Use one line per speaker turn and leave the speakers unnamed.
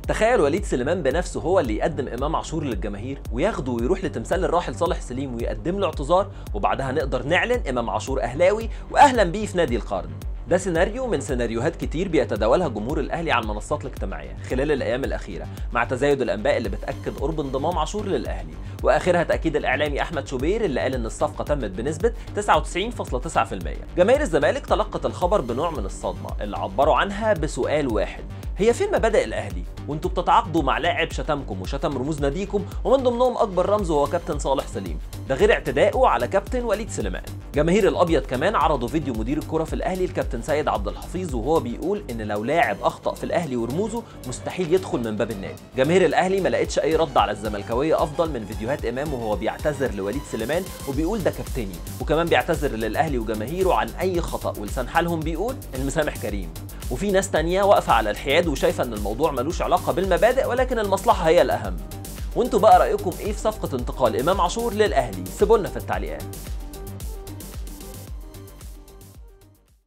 تخيل وليد سليمان بنفسه هو اللي يقدم امام عاشور للجماهير وياخده ويروح لتمثال الراحل صالح سليم ويقدم له اعتذار وبعدها نقدر نعلن امام عاشور اهلاوي واهلا بيه في نادي القرن ده سيناريو من سيناريوهات كتير بيتداولها جمهور الاهلي على المنصات الاجتماعيه خلال الايام الاخيره مع تزايد الانباء اللي بتاكد قرب انضمام عاشور للاهلي واخرها تاكيد الاعلامي احمد شوبير اللي قال ان الصفقه تمت بنسبه 99.9% جماهير الزمالك تلقت الخبر بنوع من الصدمه اللي عبروا عنها بسؤال واحد هي فين مبادئ الاهلي وانتوا بتتعاقدوا مع لاعب شتمكم وشتم رموز ناديكم ومن ضمنهم اكبر رمز وهو كابتن صالح سليم ده غير اعتدائه على كابتن وليد سليمان جماهير الابيض كمان عرضوا فيديو مدير الكره في الاهلي الكابتن سيد عبد الحفيظ وهو بيقول ان لو لاعب اخطا في الاهلي ورموزه مستحيل يدخل من باب النادي جماهير الاهلي ما لقتش اي رد على الزملكاويه افضل من فيديوهات امام وهو بيعتذر لوليد سليمان وبيقول ده كابتني وكمان بيعتذر للاهلي وجماهيره عن اي خطا ولسان حالهم بيقول المسامح كريم وفي ناس تانية واقفة على الحياد وشايفة ان الموضوع ملوش علاقة بالمبادئ ولكن المصلحة هي الأهم وانتوا بقى رأيكم ايه في صفقة انتقال إمام عاشور للأهلي سيبولنا في التعليقات